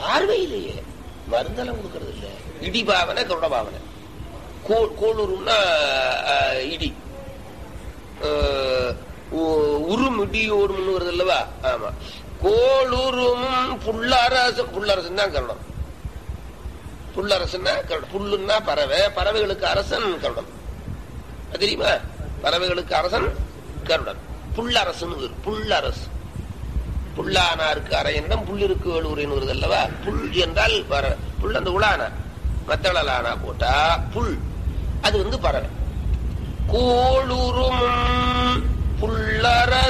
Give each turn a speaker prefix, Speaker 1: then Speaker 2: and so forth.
Speaker 1: பார்வையிலேயே மருந்தெல்லாம் கொடுக்கறது இல்ல இடி பாவனை கருட பாவனை கோ- கோளூருன்னா அஹ், இடி அஹ், உ- உரும் இடியோடும் வருது அல்லவா ஆமா கோளூரும் புல்லரசு புல்லரசன் தான் கருடம் புல்லரசுன்னா கருடம் புல்லுன்னா பறவை பறவைகளுக்கு அரசன் கருடன் அது தெரியுமா பறவைகளுக்கு அரசன் கருடன் புல்லரசுன்னு பேரு. புல்லரசு புல்லானாருக்கு அரையண்டம் புல்லிருக்கு வேலூரின் வருது அல்லவா புல் என்றால் பற- புல் அந்த உலானா மத்தளலானா போட்டா புல் அது வந்து பறவை கோளூரும் புல்லரச